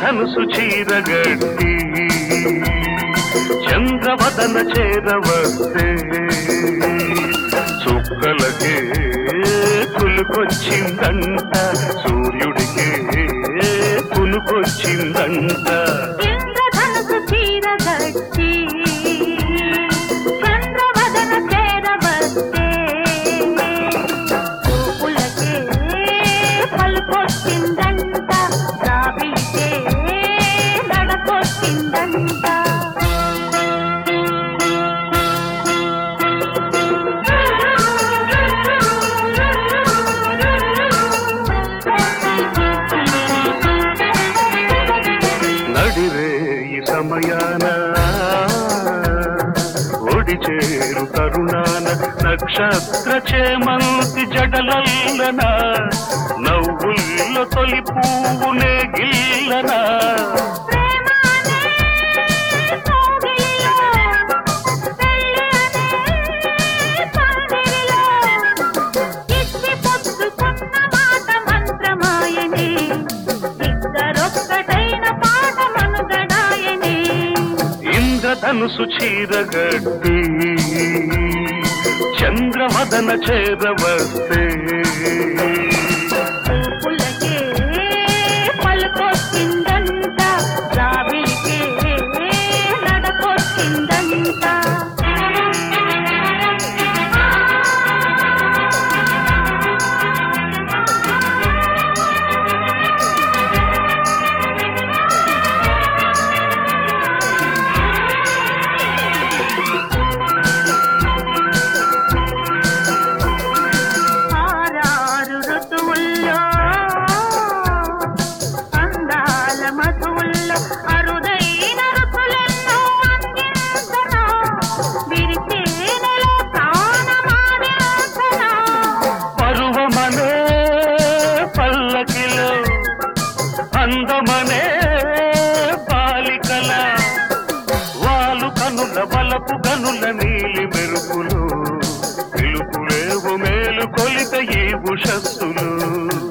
ఇంద్రధనుసు చీరగట్టి చంద్రవదన చేరవస్తే చుక్కలకే కులుకొచ్చిందంట సూర్యుడికే కులుకొచ్చిందంట ఇంద్రధనుసు చీరగట్టి చంద్రవదన చేరవస్తే చూపులకే పలుకొచ్చిందంట రావికే నడకొచ్చిందంట నడిరే ఈ సమయాన ఒడి చేరు తరుణాన నక్షత్ర చేమంతి జడలల్లన నవ్వుల్లో తొలి పువ్వునే గిల్లనా ఇంద్రధనుసు చీరగట్టి చంద్రమదన చేరవస్తే ఆరారు ఋతువుల్లో అందాల మధువుల్లో అరుదైన ఋతులెన్నో అందించనా విరిచేనెలో ప్రాణమానించనా పరువమనే పల్లకిలో అందమనే బాలికల వాలు కనుల వలపు కనుల నీలి మెరుపులు పిలుపులేవు మేలు కొలిత ఈ ఉషస్సులు